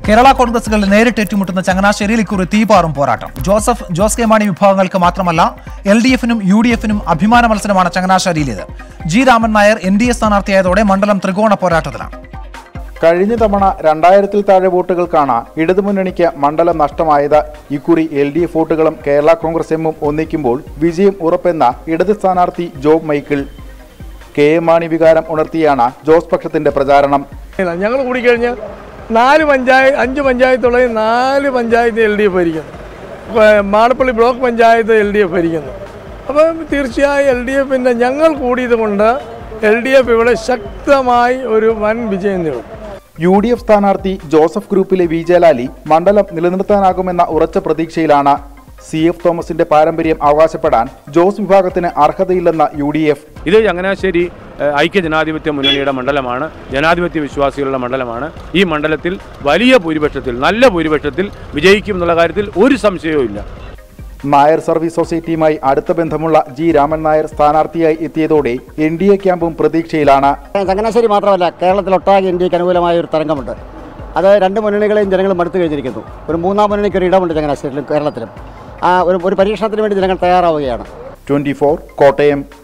കേരള കോൺഗ്രസുകൾ നേരിട്ട് ഏറ്റുമുട്ടുന്ന ചങ്ങനാശ്ശേരിയിൽ ഇക്കുറി തീപാറും പോരാട്ടം ജോസഫ് ജോസ് കെ മാണി വിഭാഗങ്ങൾക്ക് മാത്രമല്ല എൽ ഡി എഫിനും യു ഡി എഫിനും അഭിമാന മത്സരമാണ് ചങ്ങനാശ്ശേരിയിലേത് G Raman Nair N D A സ്ഥാനാർത്ഥിയായതോടെ മണ്ഡലം ത്രികോണ പോരാട്ടത്തിലാണ് കഴിഞ്ഞ തവണ രണ്ടായിരത്തിൽ താഴെ വോട്ടുകൾക്കാണ് ഇടതുമുന്നണിക്ക് മണ്ഡലം നഷ്ടമായത് ഇക്കുറി എൽ ഡി എഫ് വോട്ടുകളും കേരള കോൺഗ്രസ് എമ്മും ഒന്നിക്കുമ്പോൾ വിജയം ഉറപ്പെന്ന ഇടത് സ്ഥാനാർത്ഥി ജോബ് മൈക്കിൾ കെ എം മാണി വികാരം ഉണർത്തിയാണ് ജോസ് പക്ഷത്തിന്റെ പ്രചാരണം ഞങ്ങൾ കൂടിക്കഴിഞ്ഞാൽ നാല് പഞ്ചായത്ത് അഞ്ച് പഞ്ചായത്തുള്ളത് നാല് പഞ്ചായത്ത് എൽ ഡി എഫ് ഭരിക്കുന്നു ഇപ്പൊ Madappally block panchayat L D F ഭരിക്കുന്നു അപ്പം തീർച്ചയായും എൽ ഡി എഫിൻ്റെ ഞങ്ങൾ കൂടിയത് കൊണ്ട് എൽ ഡി എഫ് ഇവിടെ ശക്തമായി ഒരു വൻ വിജയം നേടും യു ഡി എഫ് സ്ഥാനാർത്ഥി ജോസഫ് ഗ്രൂപ്പിലെ വി ജയലാലി മണ്ഡലം നിലനിർത്താനാകുമെന്ന ഉറച്ച പ്രതീക്ഷയിലാണ് സി എഫ് തോമസിന്റെ പാരമ്പര്യം അവകാശപ്പെടാൻ ജോസ് വിഭാഗത്തിന് അർഹതയില്ലെന്ന യു ഡി എഫ് ഇത് ചങ്ങനാശ്ശേരി ഏഹ്, ഐക്യ ജനാധിപത്യ മുന്നണിയുടെ മണ്ഡലമാണ് ജനാധിപത്യ വിശ്വാസികളുടെ മണ്ഡലമാണ് ഈ മണ്ഡലത്തിൽ വലിയ ഭൂരിപക്ഷത്തിൽ നല്ല ഭൂരിപക്ഷത്തിൽ വിജയിക്കും എന്നുള്ള കാര്യത്തിൽ ഒരു സംശയവും ഇല്ല നായർ സർവീസ് സൊസൈറ്റിയുമായി അടുത്ത ബന്ധമുള്ള ജി രാമൻ നായർ സ്ഥാനാർത്ഥിയായി എത്തിയതോടെ എൻ ഡി എ ക്യാമ്പും പ്രതീക്ഷയിലാണ് ചങ്ങനാശ്ശേരി മാത്രമല്ല കേരളത്തിലൊട്ടാകെ ഇന്ത്യക്ക് അനുകൂലമായ ഒരു തരംഗമുണ്ട് അത് രണ്ട് മുന്നണികളെയും ജനങ്ങൾ മടുത്തു കഴിഞ്ഞിരിക്കുന്നു ഒരു മൂന്നാം മുന്നണിക്ക് ഒരു ഇടമുണ്ട് ചങ്ങനാശ്ശേരിയിലും കേരളത്തിലും ആ ഒരു ഒരു പരീക്ഷണത്തിന് വേണ്ടി ജനങ്ങൾ തയ്യാറാവുകയാണ് ട്വന്റി കോട്ടയം